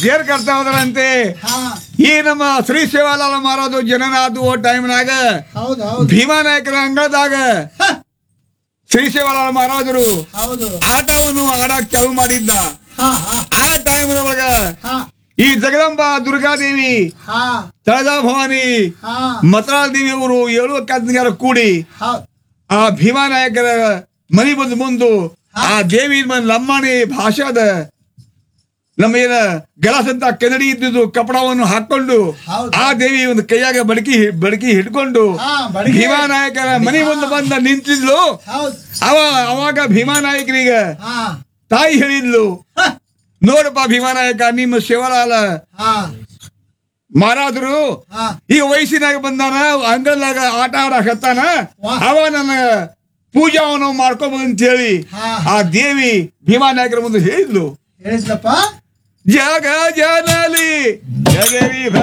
ಸೇರ್ ಕರ್ತಾ ಹೋದ್ರಂತೆ ಹಾ ಈ ನಮ್ಮ ಶ್ರೀ ಸೇವಾಲಾಲ ಮಾರೋದು ಜನನಾದು ಓ ಟೈಮ್ನಾಗ ಹೌದು ಹೌದು ಭೀಮಾ ನಾಯಕರ ಅಂಗಳದಾಗ ಹ, ಶ್ರೀ ಸೇವಾಲಾಲ ಮಹಾರಾಜರು ಹೌದು ಆಟವನ್ನು ಆಡಕ್ ಚಾಲು ಮಾಡಿದ್ದ ಹಾ ಹಾ ಆ ಟೈಮ್ ಒಳಗ ಹಾ ಈ ಜಗದಂಬ ದುರ್ಗಾದೇವಿ ಹಾ ತಳದಾ ಭವಾನಿ ಹಾ ಮತರಾಳ ದೇವಿ ಅವರು ಏಳು ಕತ್ನಿಗಾರ ಕೂಡಿ ಹೌದು ಆ ಭೀಮಾ ನಾಯಕರ ಮನಿ ಬಂದು ಮುಂದು ಆ ದೇವಿ ಮನ್ ಲಂಬಾಣಿ ಭಾಷಾದ ನಮ್ಮ ಏನ ಗಳಸಂತ ಕೆನಡಿ ಇದ್ದುದು ಕಪಡವನ್ನು ಹಾಕೊಂಡು ಹೌದು. ಆ ದೇವಿ ಒಂದು ಕೈಯಾಗ ಬಡಕಿ ಬಡಕಿ ಹಿಡ್ಕೊಂಡು ಹಾ, ಬಡಗಿ. ಭೀಮಾ ನಾಯಕರ ಮನಿ ಮುಂದೆ ಬಂದ ನಿಂತಿದ್ಲು ಹೌದು ಅವ ಅವಾಗ ಭೀಮಾ ನಾಯಕರಿಗೆ ಹಾ ತಾಯಿ ಹೇಳಿದ್ಲು ಹ, ನೋಡಪ್ಪ ಭೀಮಾ ನಾಯಕ ನಿಮ್ಮ ಶಿವಲಾಲ ಹಾ ಮಾರಾದ್ರು ಹಾ ಈ ವಯಸ್ಸಿನಾಗ ಬಂದಾನ ಅಂಗಲ್ನಾಗ ಆಟ ಆಡಕತ್ತಾನ ವಾಹ್. ಅವ ನನ್ನ ಪೂಜಾವನ್ನು ಮಾಡ್ಕೊಂಬಂದ್ ಅಂತ ಹೇಳಿ ಹಾ. ಆ ದೇವಿ ಭೀಮಾ ನಾಯಕರ ಮುಂದೆ ಹೇಳಿದ್ಲು ಹೇಳಿದ್ಲಪ್ಪ ಜಗ ಜನಲಿ ಜಗವಿ